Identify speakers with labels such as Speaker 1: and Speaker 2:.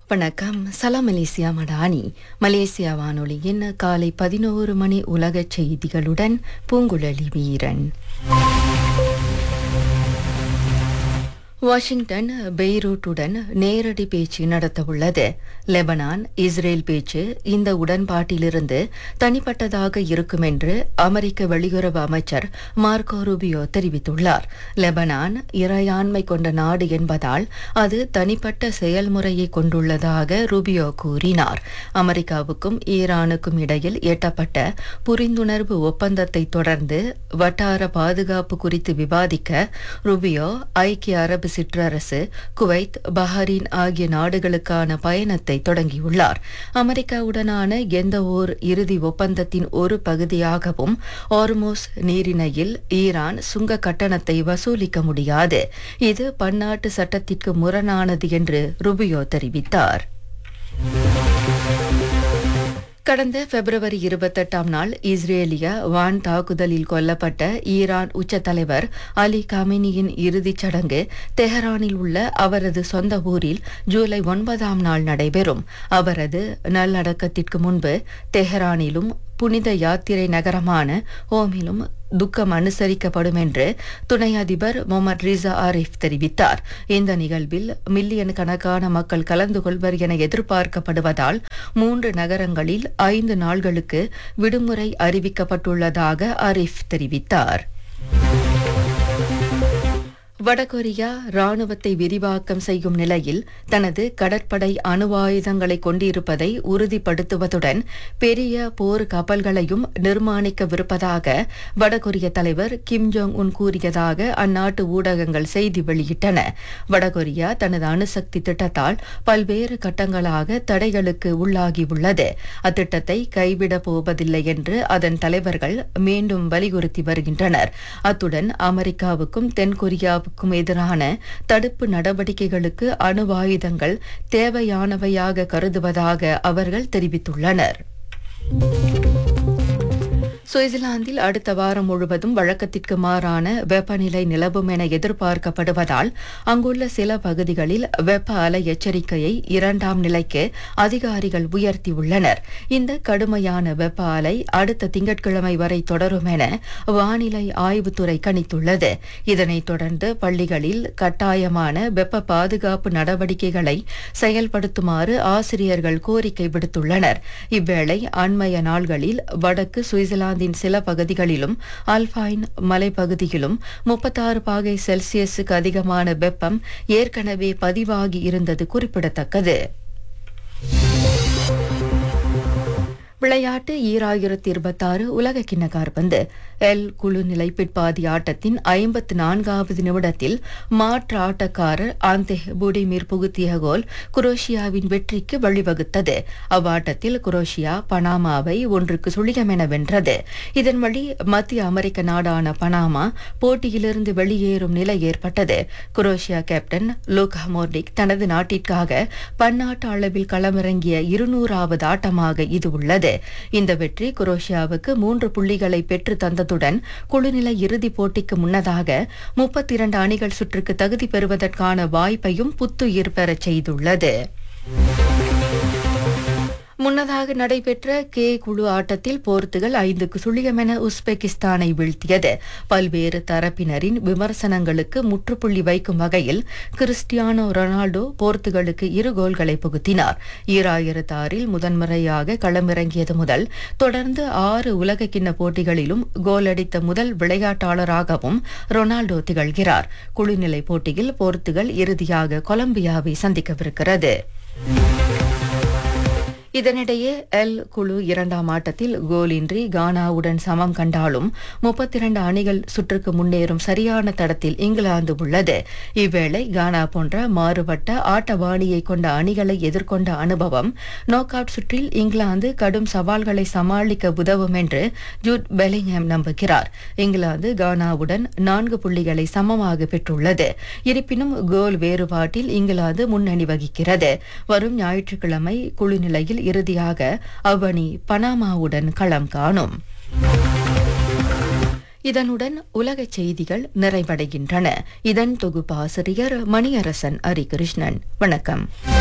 Speaker 1: வணக்கம் சலாம் Malaysia Madani Malaysia வானொலியின் காலை பதினோரு மணி உலகச் செய்திகளுடன் பூங்குழலி வீரன் வாஷிங்டன் பெய்ரூட்டுடன் நேரடி பேச்சு நடத்தவுள்ளது லெபனான் இஸ்ரேல் பேச்சு இந்த உடன்பாட்டிலிருந்து தனிப்பட்டதாக இருக்கும் என்று அமெரிக்க வெளியுறவு அமைச்சர் மார்க்கோ ரூபியோ தெரிவித்துள்ளார் லெபனான் இறையாண்மை கொண்ட நாடு என்பதால் அது தனிப்பட்ட செயல்முறையை கொண்டுள்ளதாக ரூபியோ கூறினார் அமெரிக்காவுக்கும் ஈரானுக்கும் இடையில் எட்டப்பட்ட புரிந்துணர்வு ஒப்பந்தத்தை தொடர்ந்து வட்டார பாதுகாப்பு குறித்து விவாதிக்க ரூபியோ ஐக்கிய அரபு சிற்றரசு குவைத் பஹ்ரைன் ஆகிய நாடுகளுக்கான பயணத்தை தொடங்கியுள்ளார் அமெரிக்காவுடனான எந்த ஓர் இறுதி ஒப்பந்தத்தின் ஒரு பகுதியாகவும் ஆர்மோஸ் நீரிணையில் ஈரான் சுங்க கட்டணத்தை வசூலிக்க முடியாது இது பன்னாட்டு சட்டத்திற்கு முரணானது என்று ருபியோ தெரிவித்தார் கடந்த பிப்ரவரி இருபத்தெட்டாம் நாள் இஸ்ரேலிய வான் தாக்குதலில் கொல்லப்பட்ட ஈரான் உச்ச தலைவர் அலி கமினியின் இறுதிச் சடங்கு தெஹரானில் உள்ள அவரது சொந்த ஊரில் ஜூலை ஒன்பதாம் நாள் நடைபெறும் அவரது நல்லடக்கத்திற்கு முன்பு தெஹரானிலும் புனித யாத்திரை நகரமான ஓமிலும் துக்கம் அனுசரிக்கப்படும் என்று துணை அதிபர் முகமது ரிசா ஆரிஃப் தெரிவித்தார் இந்த நிகழ்வில் மில்லியன் கணக்கான மக்கள் கலந்து கொள்வர் என எதிர்பார்க்கப்படுவதால் மூன்று நகரங்களில் ஐந்து நாள்களுக்கு விடுமுறை அறிவிக்கப்பட்டுள்ளதாக ஆரிஃப் தெரிவித்தார் வடகொரியா ராணுவத்தை விரிவாக்கம் செய்யும் நிலையில் தனது கடற்படை அணு ஆயுதங்களை கொண்டிருப்பதை உறுதிப்படுத்துவதுடன் பெரிய போர் கப்பல்களையும் நிர்மாணிக்கவிருப்பதாக வடகொரிய தலைவர் கிம் ஜோங் உன் கூறியதாக அந்நாட்டு ஊடகங்கள் செய்தி வெளியிட்டன வடகொரியா தனது அணுசக்தி திட்டத்தால் பல்வேறு கட்டங்களாக தடைகளுக்கு உள்ளாகியுள்ளது அத்திட்டத்தை கைவிடப் போவதில்லை என்று அதன் தலைவர்கள் மீண்டும் வலியுறுத்தி வருகின்றனர் அத்துடன் அமெரிக்காவுக்கும் தென்கொரியாவுக்கும் பாதுகாப்புக்கும் எதிரான தடுப்பு நடவடிக்கைகளுக்கு அணு ஆயுதங்கள் தேவையானவையாக கருதுவதாக அவர்கள் தெரிவித்துள்ளனர் சுவிட்சர்லாந்தில் அடுத்த வாரம் முழுவதும் வழக்கத்திற்கு மாறான வெப்பநிலை நிலவும் என எதிர்பார்க்கப்படுவதால் அங்குள்ள சில பகுதிகளில் வெப்ப அலை எச்சரிக்கையை இரண்டாம் நிலைக்கு அதிகாரிகள் உயர்த்தியுள்ளனர் இந்த கடுமையான வெப்ப அலை அடுத்த திங்கட்கிழமை வரை தொடரும் என வானிலை ஆய்வுத்துறை கணித்துள்ளது இதனைத் தொடர்ந்து பள்ளிகளில் கட்டாயமான வெப்ப பாதுகாப்பு நடவடிக்கைகளை செயல்படுத்துமாறு ஆசிரியர்கள் கோரிக்கை விடுத்துள்ளனர் இவ்வேளை அண்மைய நாள்களில் வடக்கு சுவிட்சர்லாந்து இங்கிலாந்தின் சில பகுதிகளிலும் அல்பைன் மலைப்பகுதியிலும் முப்பத்தாறு பாகை செல்சியஸுக்கு அதிகமான வெப்பம் ஏற்கனவே பதிவாகி இருந்தது குறிப்பிடத்தக்கது விளையாட்டு ஈராயிரத்தி இருபத்தாறு உலக கிண்ண காற்பந்து எல் குழு நிலை பிற்பாதி ஆட்டத்தின் ஐம்பத்து நான்காவது நிமிடத்தில் மாற்று ஆட்டக்காரர் ஆந்தே புடிமீர் புகுத்திய கோல் குரோஷியாவின் வெற்றிக்கு வழிவகுத்தது அவ்வாட்டத்தில் குரோஷியா பனாமாவை ஒன்றுக்கு சுழியம் என வென்றது இதன் வழி மத்திய அமெரிக்க நாடான பனாமா போட்டியிலிருந்து வெளியேறும் நிலை ஏற்பட்டது குரோஷியா கேப்டன் லூகா மோர்டிக் தனது நாட்டிற்காக பன்னாட்டு அளவில் களமிறங்கிய இருநூறாவது ஆட்டமாக இது உள்ளது இந்த வெற்றி குரோஷியாவுக்கு மூன்று புள்ளிகளை பெற்று தந்ததுடன் குழுநிலை இறுதிப் போட்டிக்கு முன்னதாக முப்பத்தி இரண்டு அணிகள் சுற்றுக்கு தகுதி பெறுவதற்கான வாய்ப்பையும் புத்துயிர் பெறச் செய்துள்ளது முன்னதாக நடைபெற்ற கே குழு ஆட்டத்தில் போர்த்துகல் ஐந்துக்கு சுழியம் என உஸ்பெகிஸ்தானை வீழ்த்தியது பல்வேறு தரப்பினரின் விமர்சனங்களுக்கு முற்றுப்புள்ளி வைக்கும் வகையில் கிறிஸ்டியானோ ரொனால்டோ போர்த்துகலுக்கு இரு கோல்களை புகுத்தினார் ஈராயிரத்து ஆறில் முதன்முறையாக களமிறங்கியது முதல் தொடர்ந்து ஆறு உலக கிண்ண போட்டிகளிலும் கோல் அடித்த முதல் விளையாட்டாளராகவும் ரொனால்டோ திகழ்கிறார் குழுநிலை போட்டியில் போர்த்துகல் இறுதியாக கொலம்பியாவை சந்திக்கவிருக்கிறது இதனிடையே எல் குழு இரண்டாம் ஆட்டத்தில் கோலின்றி கானாவுடன் சமம் கண்டாலும் முப்பத்தி இரண்டு அணிகள் சுற்றுக்கு முன்னேறும் சரியான தடத்தில் இங்கிலாந்து உள்ளது இவ்வேளை கானா போன்ற மாறுபட்ட ஆட்டவாணியை கொண்ட அணிகளை எதிர்கொண்ட அனுபவம் நோக் அவுட் சுற்றில் இங்கிலாந்து கடும் சவால்களை சமாளிக்க உதவும் என்று ஜூட் பெலிங்ஹாம் நம்புகிறார் இங்கிலாந்து கானாவுடன் நான்கு புள்ளிகளை சமமாக பெற்றுள்ளது இருப்பினும் கோல் வேறுபாட்டில் இங்கிலாந்து முன்னணி வகிக்கிறது வரும் ஞாயிற்றுக்கிழமை குழு நிலையில் இறுதியாக அவ்வணி பனாமாவுடன் களம் காணும் இதனுடன் உலகச் செய்திகள் நிறைவடைகின்றன இதன் தொகுப்பாசிரியர் மணியரசன் ஹரிகிருஷ்ணன் வணக்கம்